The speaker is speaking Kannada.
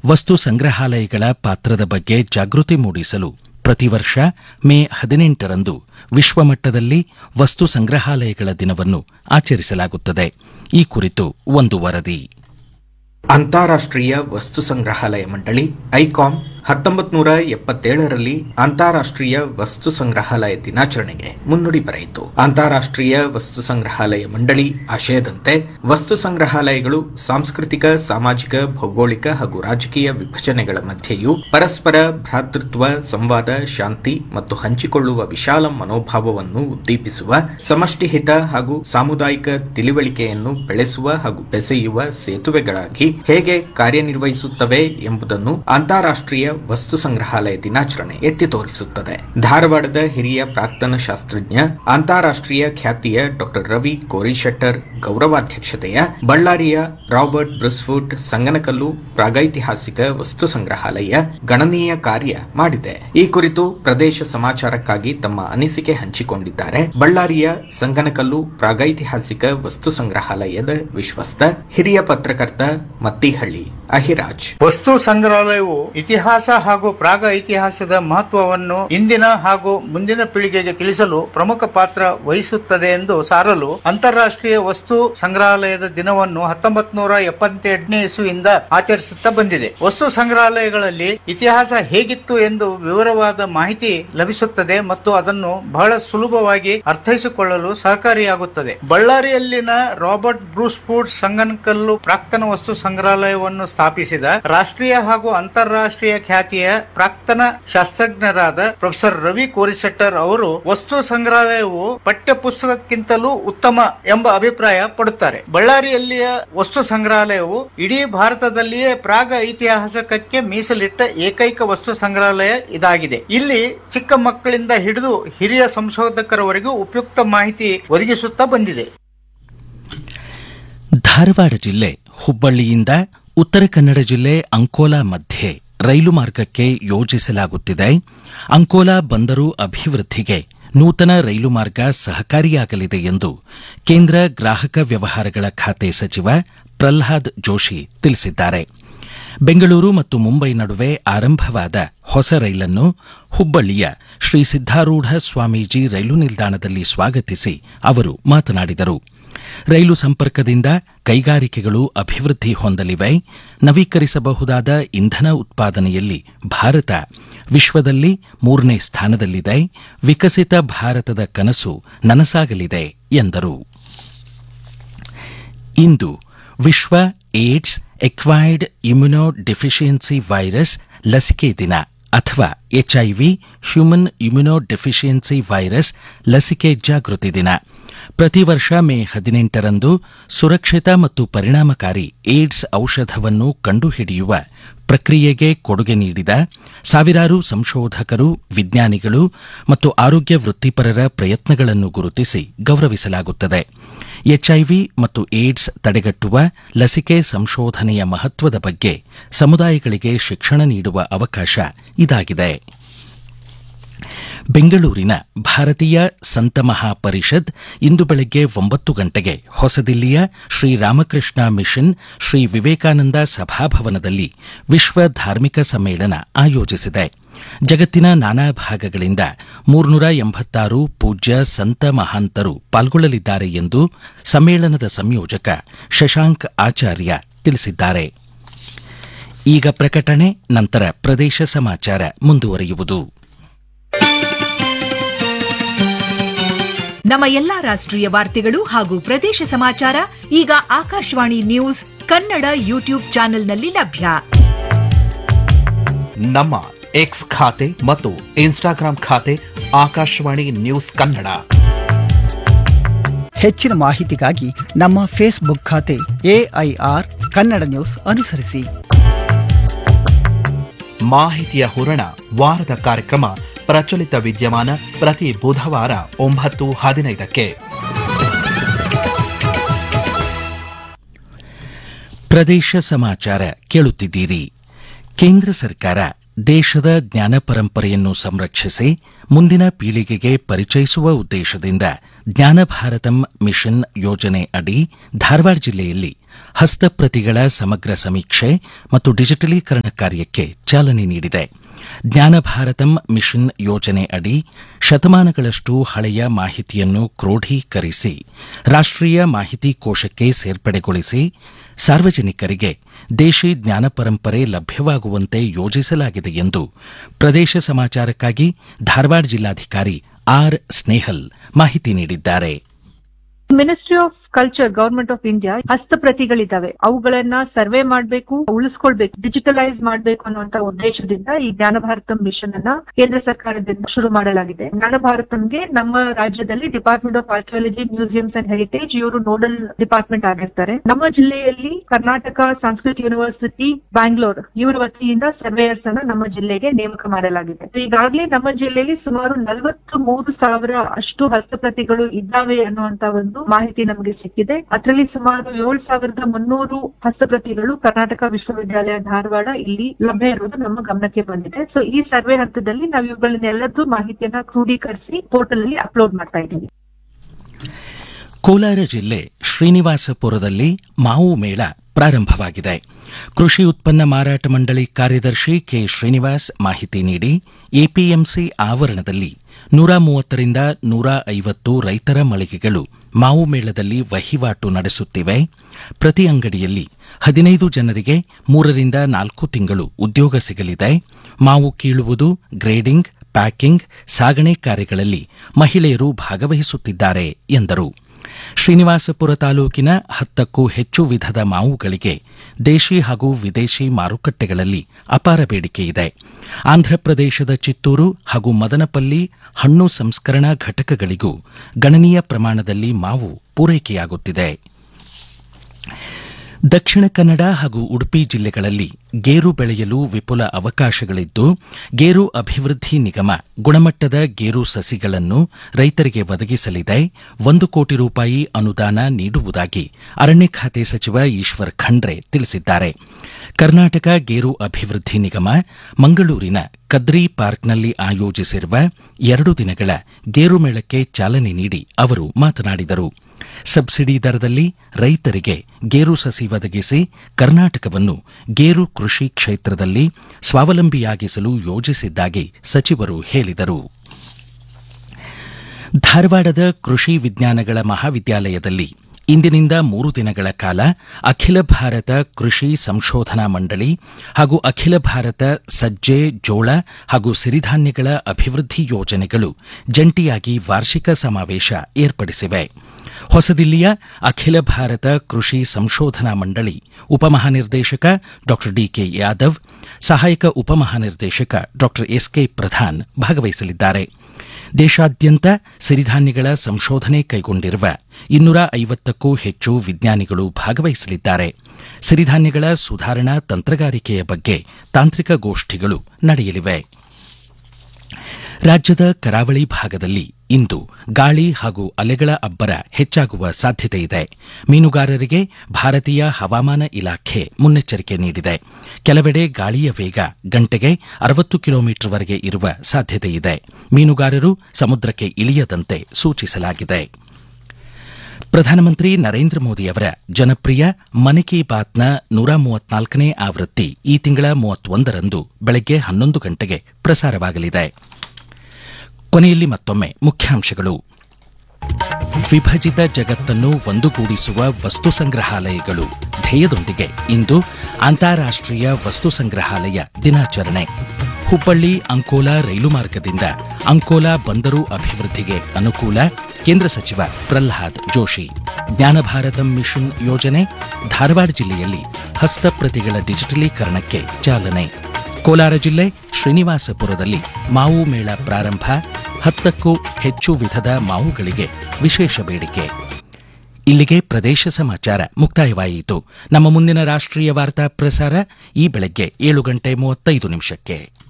ವಸ್ತು ಸಂಗ್ರಹಾಲಯಗಳ ಪಾತ್ರದ ಬಗ್ಗೆ ಜಾಗೃತಿ ಮೂಡಿಸಲು ಪ್ರತಿ ವರ್ಷ ಮೇ ಹದಿನೆಂಟರಂದು ವಿಶ್ವಮಟ್ಟದಲ್ಲಿ ವಸ್ತು ಸಂಗ್ರಹಾಲಯಗಳ ದಿನವನ್ನು ಆಚರಿಸಲಾಗುತ್ತದೆ ಈ ಕುರಿತು ಒಂದು ವರದಿ ಅಂತಾರಾಷ್ಟ್ರೀಯ ವಸ್ತು ಸಂಗ್ರಹಾಲಯ ಮಂಡಳಿ ಐಕಾಮ್ ಹತ್ತೊಂಬತ್ ನೂರ ಎಪ್ಪತ್ತೇಳರಲ್ಲಿ ಅಂತಾರಾಷ್ಟ್ರೀಯ ವಸ್ತು ಸಂಗ್ರಹಾಲಯ ದಿನಾಚರಣೆಗೆ ಮುನ್ನುಡಿ ಬರೆಯಿತು ಅಂತಾರಾಷ್ಟ್ರೀಯ ವಸ್ತು ಸಂಗ್ರಹಾಲಯ ಮಂಡಳಿ ಆಶಯದಂತೆ ವಸ್ತು ಸಂಗ್ರಹಾಲಯಗಳು ಸಾಂಸ್ಕೃತಿಕ ಸಾಮಾಜಿಕ ಭೌಗೋಳಿಕ ಹಾಗೂ ರಾಜಕೀಯ ವಿಭಜನೆಗಳ ಮಧ್ಯೆಯೂ ಪರಸ್ಪರ ಭ್ರಾತೃತ್ವ ಸಂವಾದ ಶಾಂತಿ ಮತ್ತು ಹಂಚಿಕೊಳ್ಳುವ ವಿಶಾಲ ಮನೋಭಾವವನ್ನು ಉದ್ದೀಪಿಸುವ ಸಮಷ್ಟಿ ಹಿತ ಹಾಗೂ ಸಾಮುದಾಯಿಕ ತಿಳಿವಳಿಕೆಯನ್ನು ಬೆಳೆಸುವ ಹಾಗೂ ಬೆಸೆಯುವ ಸೇತುವೆಗಳಾಗಿ ಹೇಗೆ ಕಾರ್ಯನಿರ್ವಹಿಸುತ್ತವೆ ಎಂಬುದನ್ನು ಅಂತಾರಾಷ್ಟ್ರೀಯ ವಸ್ತು ಸಂಗ್ರಹಾಲಯ ದಿನಾಚರಣೆ ಎತ್ತಿ ತೋರಿಸುತ್ತದೆ ಧಾರವಾಡದ ಹಿರಿಯ ಪ್ರಾಕ್ತನ ಶಾಸ್ತ್ರಜ್ಞ ಅಂತಾರಾಷ್ಟ್ರೀಯ ಖ್ಯಾತಿಯ ಡಾಕ್ಟರ್ ರವಿ ಕೋರಿಶೆಟ್ಟರ್ ಗೌರವಾಧ್ಯಕ್ಷತೆಯ ಬಳ್ಳಾರಿಯ ರಾಬರ್ಟ್ ಬ್ರಿಸ್ಫುಟ್ ಸಂಗನಕಲ್ಲು ಪ್ರಾಗೈತಿಹಾಸಿಕ ವಸ್ತು ಸಂಗ್ರಹಾಲಯ ಗಣನೀಯ ಕಾರ್ಯ ಮಾಡಿದೆ ಈ ಕುರಿತು ಪ್ರದೇಶ ಸಮಾಚಾರಕ್ಕಾಗಿ ತಮ್ಮ ಅನಿಸಿಕೆ ಹಂಚಿಕೊಂಡಿದ್ದಾರೆ ಬಳ್ಳಾರಿಯ ಸಂಗನಕಲ್ಲು ಪ್ರಾಗೈತಿಹಾಸಿಕ ವಸ್ತು ಸಂಗ್ರಹಾಲಯದ ವಿಶ್ವಸ್ತ ಹಿರಿಯ ಪತ್ರಕರ್ತ ಮತ್ತಿಹಳ್ಳಿ ಅಹಿರಾಜ್ ವಸ್ತು ಸಂಗ್ರಹಾಲಯವು ಇತಿಹಾಸ ಹಾಗೂ ಪ್ರಾಗ ಇತಿಹಾಸದ ಮಹತ್ವವನ್ನು ಇಂದಿನ ಹಾಗೂ ಮುಂದಿನ ಪೀಳಿಗೆಗೆ ತಿಳಿಸಲು ಪ್ರಮುಖ ಪಾತ್ರ ವಹಿಸುತ್ತದೆ ಎಂದು ಸಾರಲು ಅಂತಾರಾಷ್ಟ್ರೀಯ ವಸ್ತು ಸಂಗ್ರಹಾಲಯದ ದಿನವನ್ನು ಹತ್ತೊಂಬತ್ ನೂರ ಎಪ್ಪತ್ತೆಂಟನೇ ಇಸುವಿಂದ ಆಚರಿಸುತ್ತಾ ಬಂದಿದೆ ವಸ್ತು ಸಂಗ್ರಹಾಲಯಗಳಲ್ಲಿ ಇತಿಹಾಸ ಹೇಗಿತ್ತು ಎಂದು ವಿವರವಾದ ಮಾಹಿತಿ ಲಭಿಸುತ್ತದೆ ಮತ್ತು ಅದನ್ನು ಬಹಳ ಸುಲಭವಾಗಿ ಅರ್ಥೈಸಿಕೊಳ್ಳಲು ಸಹಕಾರಿಯಾಗುತ್ತದೆ ಬಳ್ಳಾರಿಯಲ್ಲಿನ ರಾಬರ್ಟ್ ಬ್ರೂಸ್ಫುಡ್ ಸಂಗನಕಲ್ಲು ಪ್ರಾಕ್ತನ ವಸ್ತು ಸಂಗ್ರಹಾಲಯವನ್ನು ಸ್ಥಾಪಿಸಿದ ರಾಷ್ಟ್ರೀಯ ಹಾಗೂ ಅಂತಾರಾಷ್ಟ್ರೀಯ ಖ್ಯಾತಿಯ ಪ್ರಾಕ್ತನ ಶಾಸ್ತ್ರಜ್ಞರಾದ ಪ್ರೊಫೆಸರ್ ರವಿ ಕೋರಿಸೆಟ್ಟರ್ ಅವರು ವಸ್ತು ಸಂಗ್ರಹಾಲಯವು ಪಠ್ಯ ಪುಸ್ತಕಕ್ಕಿಂತಲೂ ಉತ್ತಮ ಎಂಬ ಅಭಿಪ್ರಾಯ ಪಡುತ್ತಾರೆ ಬಳ್ಳಾರಿಯಲ್ಲಿಯ ವಸ್ತು ಸಂಗ್ರಹಾಲಯವು ಇಡೀ ಭಾರತದಲ್ಲಿಯೇ ಪ್ರಾಗ ಐತಿಹಾಸಿಕಕ್ಕೆ ಮೀಸಲಿಟ್ಟ ಏಕೈಕ ವಸ್ತು ಸಂಗ್ರಹಾಲಯ ಇದಾಗಿದೆ ಇಲ್ಲಿ ಚಿಕ್ಕ ಮಕ್ಕಳಿಂದ ಹಿಡಿದು ಹಿರಿಯ ಸಂಶೋಧಕರವರೆಗೂ ಉಪಯುಕ್ತ ಮಾಹಿತಿ ಒದಗಿಸುತ್ತಾ ಬಂದಿದೆ ಧಾರವಾಡ ಜಿಲ್ಲೆ ಹುಬ್ಬಳ್ಳಿಯಿಂದ ಉತ್ತರ ಕನ್ನಡ ಜಿಲ್ಲೆ ಅಂಕೋಲಾ ಮಧ್ಯೆ ರೈಲು ಮಾರ್ಗಕ್ಕೆ ಯೋಜಿಸಲಾಗುತ್ತಿದೆ ಅಂಕೋಲಾ ಬಂದರು ಅಭಿವೃದ್ಧಿಗೆ ನೂತನ ರೈಲು ಮಾರ್ಗ ಸಹಕಾರಿಯಾಗಲಿದೆ ಎಂದು ಕೇಂದ್ರ ಗ್ರಾಹಕ ವ್ಯವಹಾರಗಳ ಖಾತೆ ಸಚಿವ ಪ್ರಲ್ಹಾದ್ ಜೋಶಿ ತಿಳಿಸಿದ್ದಾರೆ ಬೆಂಗಳೂರು ಮತ್ತು ಮುಂಬೈ ನಡುವೆ ಆರಂಭವಾದ ಹೊಸ ರೈಲನ್ನು ಹುಬ್ಬಳ್ಳಿಯ ಶ್ರೀ ಸಿದ್ದಾರೂಢ ಸ್ವಾಮೀಜಿ ರೈಲು ನಿಲ್ದಾಣದಲ್ಲಿ ಸ್ವಾಗತಿಸಿ ಅವರು ಮಾತನಾಡಿದರು ರೈಲು ಸಂಪರ್ಕದಿಂದ ಕೈಗಾರಿಕೆಗಳು ಅಭಿವೃದ್ಧಿ ಹೊಂದಲಿವೆ ನವೀಕರಿಸಬಹುದಾದ ಇಂಧನ ಉತ್ಪಾದನೆಯಲ್ಲಿ ಭಾರತ ವಿಶ್ವದಲ್ಲಿ ಮೂರನೇ ಸ್ಥಾನದಲ್ಲಿದೆ ವಿಕಸಿತ ಭಾರತದ ಕನಸು ನನಸಾಗಲಿದೆ ಎಂದರು ಇಂದು ವಿಶ್ವ AIDS acquired immuno deficiency virus ಲಸಿಕೆ ದಿನ ಅಥವಾ HIV human immuno deficiency virus ಲಸಿಕೆ ಜಾಗೃತಿ ದಿನ ಪ್ರತಿ ವರ್ಷ ಮೇ ಹದಿನೆಂಟರಂದು ಸುರಕ್ಷಿತ ಮತ್ತು ಪರಿಣಾಮಕಾರಿ ಏಡ್ಸ್ ಔಷಧವನ್ನು ಕಂಡುಹಿಡಿಯುವ ಪ್ರಕ್ರಿಯೆಗೆ ಕೊಡುಗೆ ನೀಡಿದ ಸಾವಿರಾರು ಸಂಶೋಧಕರು ವಿಜ್ಞಾನಿಗಳು ಮತ್ತು ಆರೋಗ್ಯ ವೃತ್ತಿಪರರ ಪ್ರಯತ್ನಗಳನ್ನು ಗುರುತಿಸಿ ಗೌರವಿಸಲಾಗುತ್ತದೆ ಎಚ್ಐವಿ ಮತ್ತು ಏಡ್ಸ್ ತಡೆಗಟ್ಟುವ ಲಸಿಕೆ ಸಂಶೋಧನೆಯ ಮಹತ್ವದ ಬಗ್ಗೆ ಸಮುದಾಯಗಳಿಗೆ ಶಿಕ್ಷಣ ನೀಡುವ ಅವಕಾಶ ಇದಾಗಿದೆ ಬೆಂಗಳೂರಿನ ಭಾರತೀಯ ಸಂತ ಮಹಾಪರಿಷದ್ ಇಂದು ಬೆಳಗ್ಗೆ ಒಂಬತ್ತು ಗಂಟೆಗೆ ಹೊಸದಿಲ್ಲಿಯ ಶ್ರೀ ರಾಮಕೃಷ್ಣ ಮಿಷನ್ ಶ್ರೀ ವಿವೇಕಾನಂದ ಸಭಾಭವನದಲ್ಲಿ ವಿಶ್ವ ಧಾರ್ಮಿಕ ಸಮ್ಮೇಳನ ಆಯೋಜಿಸಿದೆ ಜಗತ್ತಿನ ನಾನಾ ಭಾಗಗಳಿಂದ ಮೂರ್ನೂರ ಎಂಬತ್ತಾರು ಪೂಜ್ಯ ಸಂತ ಮಹಾಂತರು ಪಾಲ್ಗೊಳ್ಳಲಿದ್ದಾರೆ ಎಂದು ಸಮ್ಮೇಳನದ ಸಂಯೋಜಕ ಶಶಾಂಕ್ ಆಚಾರ್ಯ ತಿಳಿಸಿದ್ದಾರೆ ಈಗ ಪ್ರಕಟಣೆ ನಂತರ ಪ್ರದೇಶ ಸಮಾಚಾರ ಮುಂದುವರಿಯುವುದು ನಮ್ಮ ಎಲ್ಲಾ ರಾಷ್ಟ್ರೀಯ ವಾರ್ತೆಗಳು ಹಾಗೂ ಪ್ರದೇಶ ಸಮಾಚಾರ ಈಗ ಆಕಾಶವಾಣಿ ನ್ಯೂಸ್ ಕನ್ನಡ ಯೂಟ್ಯೂಬ್ ಚಾನೆಲ್ನಲ್ಲಿ ಲಭ್ಯ ನಮ್ಮ ಎಕ್ಸ್ ಖಾತೆ ಮತ್ತು ಇನ್ಸ್ಟಾಗ್ರಾಂ ಖಾತೆ ಆಕಾಶವಾಣಿ ನ್ಯೂಸ್ ಕನ್ನಡ ಹೆಚ್ಚಿನ ಮಾಹಿತಿಗಾಗಿ ನಮ್ಮ ಫೇಸ್ಬುಕ್ ಖಾತೆ ಎಐಆರ್ ಕನ್ನಡ ನ್ಯೂಸ್ ಅನುಸರಿಸಿ ಮಾಹಿತಿಯ ಹೂರಣ ವಾರದ ಕಾರ್ಯಕ್ರಮ ಪ್ರಚಲಿತ ವಿದ್ಯಮಾನ ಪ್ರತಿ ಬುಧವಾರ ಒಂಬತ್ತು ಹದಿನೈದಕ್ಕೆ ಪ್ರದೇಶ ಸಮಾಚಾರ ಕೇಳುತ್ತಿದ್ದೀರಿ ಕೇಂದ್ರ ಸರ್ಕಾರ ದೇಶದ ಜ್ಞಾನ ಪರಂಪರೆಯನ್ನು ಸಂರಕ್ಷಿಸಿ ಮುಂದಿನ ಪೀಳಿಗೆಗೆ ಪರಿಚಯಿಸುವ ಉದ್ದೇಶದಿಂದ ಜ್ಞಾನ ಭಾರತಂ ಮಿಷನ್ ಯೋಜನೆ ಅಡಿ ಧಾರವಾಡ ಜಿಲ್ಲೆಯಲ್ಲಿ ಹಸ್ತಪ್ರತಿಗಳ ಸಮಗ್ರ ಸಮೀಕ್ಷೆ ಮತ್ತು ಡಿಜಿಟಲೀಕರಣ ಕಾರ್ಯಕ್ಕೆ ಚಾಲನೆ ನೀಡಿದೆ ಜ್ಞಾನ ಭಾರತಂ ಮಿಷನ್ ಯೋಜನೆ ಅಡಿ ಶತಮಾನಗಳಷ್ಟು ಹಳೆಯ ಮಾಹಿತಿಯನ್ನು ಕ್ರೋಢೀಕರಿಸಿ ರಾಷ್ಟೀಯ ಮಾಹಿತಿ ಕೋಶಕ್ಕೆ ಸೇರ್ಪಡೆಗೊಳಿಸಿ ಸಾರ್ವಜನಿಕರಿಗೆ ದೇಶಿ ಜ್ಞಾನ ಪರಂಪರೆ ಲಭ್ಯವಾಗುವಂತೆ ಯೋಜಿಸಲಾಗಿದೆ ಎಂದು ಪ್ರದೇಶ ಸಮಾಚಾರಕ್ಕಾಗಿ ಧಾರವಾಡ ಜಿಲ್ಲಾಧಿಕಾರಿ ಆರ್ ಸ್ನೇಹಲ್ ಮಾಹಿತಿ ನೀಡಿದ್ದಾರೆ ministry of culture government of India ಹಸ್ತಪ್ರತಿಗಳಿದ್ದಾವೆ ಅವುಗಳನ್ನ ಸರ್ವೆ ಮಾಡಬೇಕು ಉಳಿಸ್ಕೊಳ್ಬೇಕು ಡಿಜಿಟಲೈಸ್ ಮಾಡಬೇಕು ಅನ್ನುವಂತ ಉದ್ದೇಶದಿಂದ ಈ ಜ್ಞಾನ ಭಾರತಂ ಮಿಷನ್ ಅನ್ನ ಕೇಂದ್ರ ಸರ್ಕಾರದಿಂದ ಶುರು ಮಾಡಲಾಗಿದೆ ಜ್ಞಾನ ಭಾರತಂಗೆ ನಮ್ಮ ರಾಜ್ಯದಲ್ಲಿ department of archaeology museums and heritage ಇವರು ನೋಡಲ್ ಡಿಪಾರ್ಟ್ಮೆಂಟ್ ಆಗಿರ್ತಾರೆ ನಮ್ಮ ಜಿಲ್ಲೆಯಲ್ಲಿ ಕರ್ನಾಟಕ ಸಂಸ್ಕೃತ್ ಯೂನಿವರ್ಸಿಟಿ ಬ್ಯಾಂಗ್ಳೂರ್ ಇವರ ವತಿಯಿಂದ ಸರ್ವೇಯರ್ಸ್ ಅನ್ನ ನಮ್ಮ ಜಿಲ್ಲೆಗೆ ನೇಮಕ ಮಾಡಲಾಗಿದೆ ಈಗಾಗಲೇ ನಮ್ಮ ಜಿಲ್ಲೆಯಲ್ಲಿ ಸುಮಾರು ನಲವತ್ತು ಮೂರು ಸಾವಿರ ಅಷ್ಟು ಹಸ್ತಪ್ರತಿಗಳು ಇದ್ದಾವೆ ಅನ್ನುವಂತ ಒಂದು ಮಾಹಿತಿ ನಮಗೆ ಸಿಕ್ಕಿದೆ ಅದರಲ್ಲಿ ಸುಮಾರು ಏಳು ಸಾವಿರದ ಮುನ್ನೂರು ಹಸ್ತಪ್ರತಿಗಳು ಕರ್ನಾಟಕ ವಿಶ್ವವಿದ್ಯಾಲಯ ಧಾರವಾಡ ಇಲ್ಲಿ ಲಭ್ಯ ಇರುವುದು ನಮ್ಮ ಗಮನಕ್ಕೆ ಬಂದಿದೆ ಸೊ ಈ ಸರ್ವೆ ಹಂತದಲ್ಲಿ ನಾವು ಇವುಗಳನ್ನೆಲ್ಲದೂ ಮಾಹಿತಿಯನ್ನ ಕ್ರೋಢೀಕರಿಸಿ ಪೋರ್ಟಲ್ ಅಲ್ಲಿ ಅಪ್ಲೋಡ್ ಮಾಡ್ತಾ ಇದ್ದೀವಿ ಕೋಲಾರ ಜಿಲ್ಲೆ ಶ್ರೀನಿವಾಸಪುರದಲ್ಲಿ ಮಾವು ಮೇಳ ಪ್ರಾರಂಭವಾಗಿದೆ ಕೃಷಿ ಉತ್ಪನ್ನ ಮಾರಾಟ ಮಂಡಳಿ ಕಾರ್ಯದರ್ಶಿ ಕೆ ಶ್ರೀನಿವಾಸ್ ಮಾಹಿತಿ ನೀಡಿ ಎಪಿಎಂಸಿ ಆವರಣದಲ್ಲಿ ನೂರ ಮೂವತ್ತರಿಂದ ನೂರ ಐವತ್ತು ರೈತರ ಮಳಿಗೆಗಳು ಮಾವು ಮೇಳದಲ್ಲಿ ವಹಿವಾಟು ನಡೆಸುತ್ತಿವೆ ಪ್ರತಿ ಅಂಗಡಿಯಲ್ಲಿ ಹದಿನೈದು ಜನರಿಗೆ ಮೂರರಿಂದ ನಾಲ್ಕು ತಿಂಗಳು ಉದ್ಯೋಗ ಸಿಗಲಿದೆ ಮಾವು ಕೀಳುವುದು ಗ್ರೇಡಿಂಗ್ ಪ್ಯಾಕಿಂಗ್ ಸಾಗಣೆ ಕಾರ್ಯಗಳಲ್ಲಿ ಮಹಿಳೆಯರು ಭಾಗವಹಿಸುತ್ತಿದ್ದಾರೆ ಎಂದರು ಶ್ರೀನಿವಾಸಪುರ ತಾಲೂಕಿನ ಹತ್ತಕ್ಕೂ ಹೆಚ್ಚು ವಿಧದ ಮಾವುಗಳಿಗೆ ದೇಶಿ ಹಾಗೂ ವಿದೇಶಿ ಮಾರುಕಟ್ಟೆಗಳಲ್ಲಿ ಅಪಾರ ಬೇಡಿಕೆ ಇದೆ ಆಂಧ್ರಪ್ರದೇಶದ ಚಿತ್ತೂರು ಹಾಗೂ ಮದನಪಲ್ಲಿ ಹಣ್ಣು ಸಂಸ್ಕರಣಾ ಘಟಕಗಳಿಗೂ ಗಣನೀಯ ಪ್ರಮಾಣದಲ್ಲಿ ಮಾವು ಪೂರೈಕೆಯಾಗುತ್ತಿದೆ ದಕ್ಷಿಣ ಕನ್ನಡ ಹಾಗೂ ಉಡುಪಿ ಜಿಲ್ಲೆಗಳಲ್ಲಿ ಗೇರು ಬೆಳೆಯಲು ವಿಪುಲ ಅವಕಾಶಗಳಿದ್ದು ಗೇರು ಅಭಿವೃದ್ಧಿ ನಿಗಮ ಗುಣಮಟ್ಟದ ಗೇರು ಸಸಿಗಳನ್ನು ರೈತರಿಗೆ ಒದಗಿಸಲಿದೆ ಒಂದು ಕೋಟಿ ರೂಪಾಯಿ ಅನುದಾನ ನೀಡುವುದಾಗಿ ಅರಣ್ಯ ಖಾತೆ ಸಚಿವ ಈಶ್ವರ್ ಖಂಡ್ರೆ ತಿಳಿಸಿದ್ದಾರೆ ಕರ್ನಾಟಕ ಗೇರು ಅಭಿವೃದ್ಧಿ ನಿಗಮ ಮಂಗಳೂರಿನ ಕದ್ರಿ ಪಾರ್ಕ್ನಲ್ಲಿ ಆಯೋಜಿಸಿರುವ ಎರಡು ದಿನಗಳ ಗೇರು ಮೇಳಕ್ಕೆ ಚಾಲನೆ ನೀಡಿ ಅವರು ಮಾತನಾಡಿದರು ಸಬ್ಸಿಡಿ ದರದಲ್ಲಿ ರೈತರಿಗೆ ಗೇರು ಸಸಿ ಒದಗಿಸಿ ಕರ್ನಾಟಕವನ್ನು ಗೇರು ಕೃಷಿ ಕ್ಷೇತ್ರದಲ್ಲಿ ಸ್ವಾವಲಂಬಿಯಾಗಿಸಲು ಯೋಜಿಸಿದ್ದಾಗಿ ಸಚಿವರು ಹೇಳಿದರು ಧಾರವಾಡದ ಕೃಷಿ ವಿಜ್ಞಾನಗಳ ಮಹಾವಿದ್ಯಾಲಯದಲ್ಲಿ ಇಂದಿನಿಂದ ಮೂರು ದಿನಗಳ ಕಾಲ ಅಖಿಲ ಭಾರತ ಕೃಷಿ ಸಂಶೋಧನಾ ಮಂಡಳಿ ಹಾಗೂ ಅಖಿಲ ಭಾರತ ಸಜ್ಜೆ ಜೋಳ ಹಾಗೂ ಸಿರಿಧಾನ್ಯಗಳ ಅಭಿವೃದ್ಧಿ ಯೋಜನೆಗಳು ಜಂಟಿಯಾಗಿ ವಾರ್ಷಿಕ ಸಮಾವೇಶ ಏರ್ಪಡಿಸಿವೆ ಹೊಸದಿಲ್ಲಿಯ ಅಖಿಲ ಭಾರತ ಕೃಷಿ ಸಂಶೋಧನಾ ಮಂಡಳಿ ಉಪಮಹಾನಿರ್ದೇಶಕ ಡಾ ಡಿಕೆ ಯಾದವ್ ಸಹಾಯಕ ಉಪಮಹಾನಿರ್ದೇಶಕ ಡಾ ಎಸ್ಕೆ ಪ್ರಧಾನ್ ಭಾಗವಹಿಸಲಿದ್ದಾರೆ ದೇಶಾದ್ಯಂತ ಸಿರಿಧಾನ್ಯಗಳ ಸಂಶೋಧನೆ ಕೈಗೊಂಡಿರುವ ಇನ್ನೂರ ಐವತ್ತಕ್ಕೂ ಹೆಚ್ಚು ವಿಜ್ಞಾನಿಗಳು ಭಾಗವಹಿಸಲಿದ್ದಾರೆ ಸಿರಿಧಾನ್ಯಗಳ ಸುಧಾರಣಾ ತಂತ್ರಗಾರಿಕೆಯ ಬಗ್ಗೆ ತಾಂತ್ರಿಕ ಗೋಷ್ಠಿಗಳು ನಡೆಯಲಿವೆ ರಾಜ್ಯದ ಕರಾವಳಿ ಭಾಗದಲ್ಲಿ ಇಂದು ಗಾಳಿ ಹಾಗೂ ಅಲೆಗಳ ಅಬ್ಬರ ಹೆಚ್ಚಾಗುವ ಸಾಧ್ಯತೆಯಿದೆ ಮೀನುಗಾರರಿಗೆ ಭಾರತೀಯ ಹವಾಮಾನ ಇಲಾಖೆ ಮುನ್ನೆಚ್ಚರಿಕೆ ನೀಡಿದೆ ಕೆಲವೆಡೆ ಗಾಳಿಯ ವೇಗ ಗಂಟೆಗೆ ಅರವತ್ತು ಕಿಲೋಮೀಟರ್ವರೆಗೆ ಇರುವ ಸಾಧ್ಯತೆಯಿದೆ ಮೀನುಗಾರರು ಸಮುದ್ರಕ್ಕೆ ಇಳಿಯದಂತೆ ಸೂಚಿಸಲಾಗಿದೆ ಪ್ರಧಾನಮಂತ್ರಿ ನರೇಂದ್ರ ಮೋದಿ ಅವರ ಜನಪ್ರಿಯ ಮನ್ ಕಿ ಬಾತ್ನ ನೂರ ಮೂವತ್ನಾಲ್ಕನೇ ಆವೃತ್ತಿ ಈ ತಿಂಗಳ ಮೂವತ್ತೊಂದರಂದು ಬೆಳಗ್ಗೆ ಹನ್ನೊಂದು ಗಂಟೆಗೆ ಪ್ರಸಾರವಾಗಲಿದೆ ಕೊನೆಯಲ್ಲಿ ಮತ್ತೊಮ್ಮೆ ಮುಖ್ಯಾಂಶಗಳು ವಿಭಜಿತ ಜಗತ್ತನ್ನು ಒಂದುಗೂಡಿಸುವ ವಸ್ತು ಸಂಗ್ರಹಾಲಯಗಳು ಧ್ಯೇಯದೊಂದಿಗೆ ಇಂದು ಅಂತಾರಾಷ್ಟೀಯ ವಸ್ತು ಸಂಗ್ರಹಾಲಯ ದಿನಾಚರಣೆ ಹುಬ್ಬಳ್ಳಿ ಅಂಕೋಲಾ ರೈಲು ಮಾರ್ಗದಿಂದ ಅಂಕೋಲಾ ಬಂದರು ಅಭಿವೃದ್ಧಿಗೆ ಅನುಕೂಲ ಕೇಂದ್ರ ಸಚಿವ ಪ್ರಹ್ಲಾದ್ ಜೋಶಿ ಜ್ಞಾನ ಭಾರತಂ ಮಿಷನ್ ಯೋಜನೆ ಧಾರವಾಡ ಜಿಲ್ಲೆಯಲ್ಲಿ ಹಸ್ತಪ್ರತಿಗಳ ಡಿಜಿಟಲೀಕರಣಕ್ಕೆ ಚಾಲನೆ ಕೋಲಾರ ಜಿಲ್ಲೆ ಶ್ರೀನಿವಾಸಪುರದಲ್ಲಿ ಮಾವು ಮೇಳ ಪ್ರಾರಂಭ ಹತ್ತಕ್ಕೂ ಹೆಚ್ಚು ವಿಧದ ಮಾವುಗಳಿಗೆ ವಿಶೇಷ ಬೇಡಿಕೆ ಇಲ್ಲಿಗೆ ಪ್ರದೇಶ ಸಮಾಚಾರ ಮುಕ್ತಾಯವಾಯಿತು ನಮ್ಮ ಮುಂದಿನ ರಾಷ್ಟ್ರೀಯ ವಾರ್ತಾ ಪ್ರಸಾರ ಈ ಬೆಳಗ್ಗೆ ಏಳು ಗಂಟೆ ಮೂವತ್ತೈದು ನಿಮಿಷಕ್ಕೆ